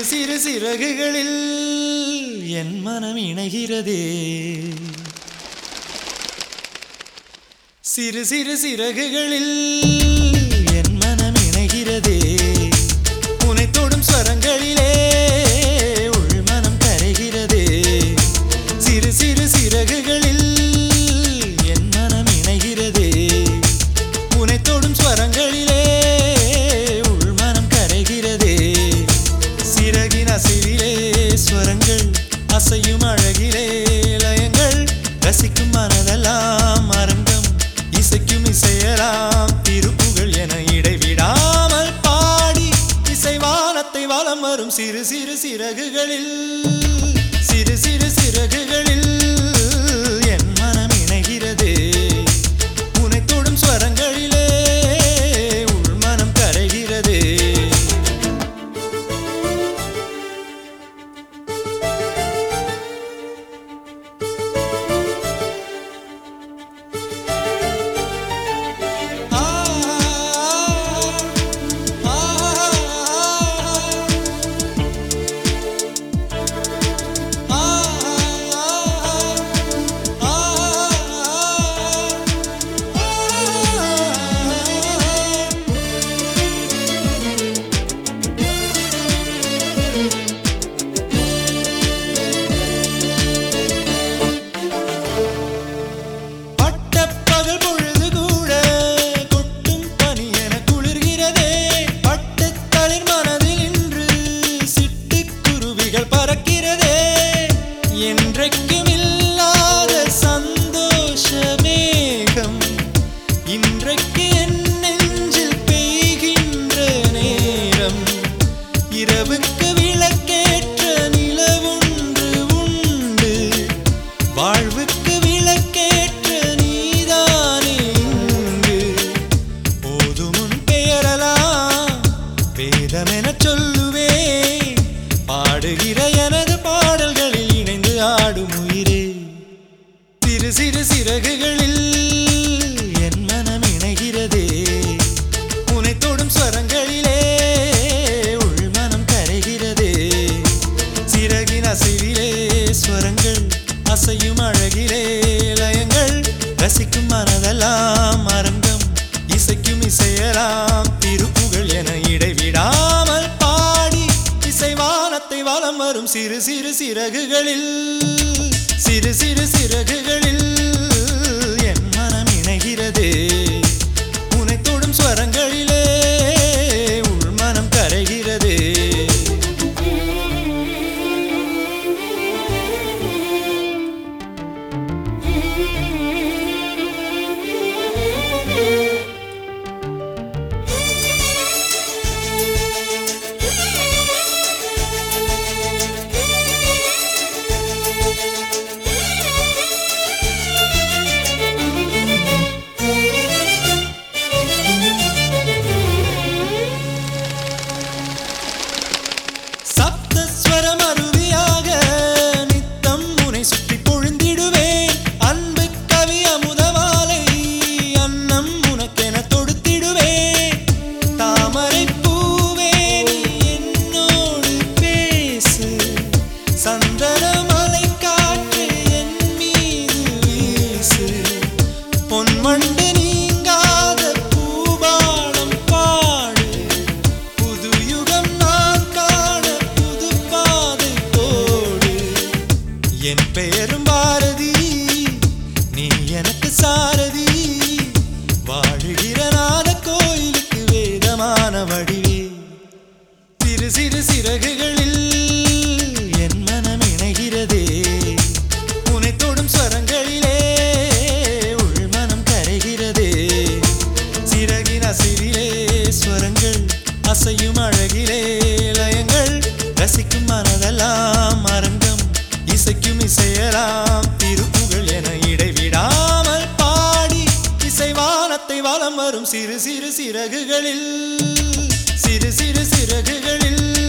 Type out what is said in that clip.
சிறு சிறகுகளில் என் மனம் இணைகிறதே சிறு சிறு சிறகுகளில் என் மனம் இணைகிறதே உனை தொடும் ஸ்வரங்களிலே உள் மனம் கரைகிறதே சிறு சிறு சிறகுகளில் என் மனம் இணைகிறதே உனை தொடும் ஸ்வரங்களிலே உள் மனம் கரைகிறதே சிறகின் அசைவிலே ஸ்வரங்கள் அசையும் அழகிலே லயங்கள் ரசிக்கும் மனதெல்லாம் அரங்கம் இசைக்கும் இசையலாம் திருப்புகள் என இடைவிடாமல் பாடி இசைவானத்தை வலம் வரும் சிறு சிறு சிறகுகளில் சிறு சிறு சிறகுகளில் என் மனம் இணைகிறதே உனை தொடும் ஸ்வரங்களிலே உள் மனம் கரைகிறதே ஆ ஆ ஆ பட்டப்பகல் பொழுது கூட கொட்டும் பனி என குளிர்கிறதே பட்டத்தளிர் மனதில் இன்று சிட்டுக்குருவிகள் பறக்கிறதே என்றைக்கும் இல்லாத சந்தோஷ மேகம் இன்றைக்கு என் நெஞ்சில் பெய்கின்ற நேரம் இரவுக்கு விளக்கேற்ற நிலவொன்று உண்டு வாழ்வுக்கு விளக்கேற்ற நீதானே இங்கு போதும் உன் பெயரலாம் வேதமெனச் சொல்லுவே பாடுகிற எனது பாடல்களில் இணைந்து ஆடும் உயிரே சிறு சிறு சிறகுகளில் என் மனம் இணைகிறதே உனை தொடும் ஸ்வரங்களிலே உள் மனம் கரைகிறதே சிறகின் அசைவிலே ஸ்வரங்கள் அசையும் அழகிலே லயங்கள் ரசிக்கும் மனதெல்லாம் அரங்கம் இசைக்கும் இசையலாம் திருப்புகள் என இடைவிடாமல் பாடி இசைவானத்தை வலம் வரும் சிறு சிறு சிறகுகளில் சிறு சிறு சிறகுகளில் என் மனம் இணைகிறதே உனை தொடும் ஸ்வரங்களிலே உள் மனம் கரைகிறதே சப்தஸ்வரம் அருவியாக நித்தம் உனை சுற்றி பொழுந்திடுவேன் அன்பு கவி அமுதமாலை அன்னம் உனக்கென தொடுத்திடுவேன் தாமரை பூவே நீ என்னோடு பேசு சந்தனமலை காற்று என் மீது வீசு பொன்மண்டு நீங்காத பூபாடம் பாடு புது யுகம் நான் காண புது பாதை போடு என் பெயரும் பாரதி நீ எனக்கு சாரதி வாழுகிற நாத கோயிலுக்கு வேதமான வடிவே சிறு சிறு சிறகுகளில் என் மனம் இணைகிறதே உனை தொடும் ஸ்வரங்களிலே உள் மனம் கரைகிறதே சிறகின் அசைவிலே ஸ்வரங்கள் அசையும் அழகிலே லயங்கள் ரசிக்கும் மனதெல்லாம் அரங்கம் இசைக்கும் இசையலாம் திருப்புகள் என இடைவிடாமல் பாடி இசைவானத்தை வலம் வரும் சிறு சிறு சிறகுகளில் சிறு சிறு சிறகுகளில்